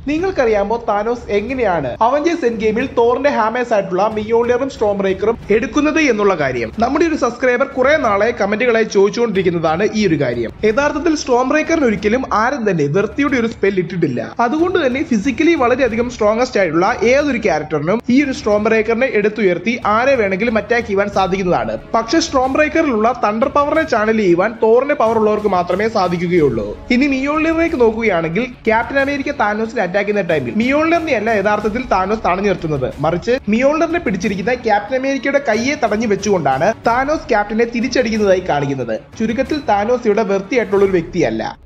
നിങ്ങൾക്കറിയാമോ താനോസ് എങ്ങനെയാണ് Avengers N ഗെയിമിൽ തോറിന്റെ ഹാമേഴ്സ് ആയിട്ടുള്ള മിയോളിയറും സ്റ്റോം ബ്രേക്കറും എടുക്കുന്നത് എന്നുള്ള കാര്യം നമ്മുടെ ഒരു സബ്സ്ക്രൈബർ കുറെ നാളെ കമന്റുകളായി ചോദിച്ചുകൊണ്ടിരിക്കുന്നതാണ് ഈ ഒരു കാര്യം യഥാർത്ഥത്തിൽ സ്റ്റോം ബ്രേക്കറിന് ഒരിക്കലും ആരും തന്നെ വൃത്തിയുടെ ഒരു സ്പെൽ ഇട്ടിട്ടില്ല അതുകൊണ്ട് തന്നെ ഫിസിക്കലി വളരെയധികം സ്ട്രോങ്ങസ്റ്റ് ആയിട്ടുള്ള ഏതൊരു ക്യാരക്ടറിനും ഈ ഒരു സ്റ്റോം ബ്രേക്കറിനെ എടുത്തുയർത്തി ആരെ വേണമെങ്കിലും അറ്റാക്ക് ചെയ്യുവാൻ സാധിക്കുന്നതാണ് പക്ഷേ സ്റ്റോം ബ്രേക്കറിലുള്ള തണ്ടർ പവറിനെ ചാനൽ ചെയ്യുവാൻ തോറിന്റെ പവർ ഉള്ളവർക്ക് മാത്രമേ സാധിക്കുകയുള്ളൂ ഇനി മിയോളിയറിലേക്ക് നോക്കുകയാണെങ്കിൽ ക്യാപ്റ്റൻ അമേരിക്ക താനോസിനെ അറ്റാക്ക് ചെയ്യുന്ന ടൈമിൽ മിയോളിയറിനെ അല്ല യഥാർത്ഥത്തിൽ താനോസ് തടഞ്ഞു നിർത്തുന്നത് മറിച്ച് മിയോളിയറിനെ പിടിച്ചിരിക്കുന്ന ക്യാപ്റ്റൻ അമേരിക്കയുടെ കയ്യെ തടഞ്ഞു വെച്ചുകൊണ്ടാണ് താനോസ് ക്യാപ്റ്റനെ തിരിച്ചടിക്കുന്നതായി കാണിക്കുന്നത് ചുരുക്കത്തിൽ താനോസ് ഇവിടെ വൃത്തിയായിട്ടുള്ള ഒരു വ്യക്തിയല്ല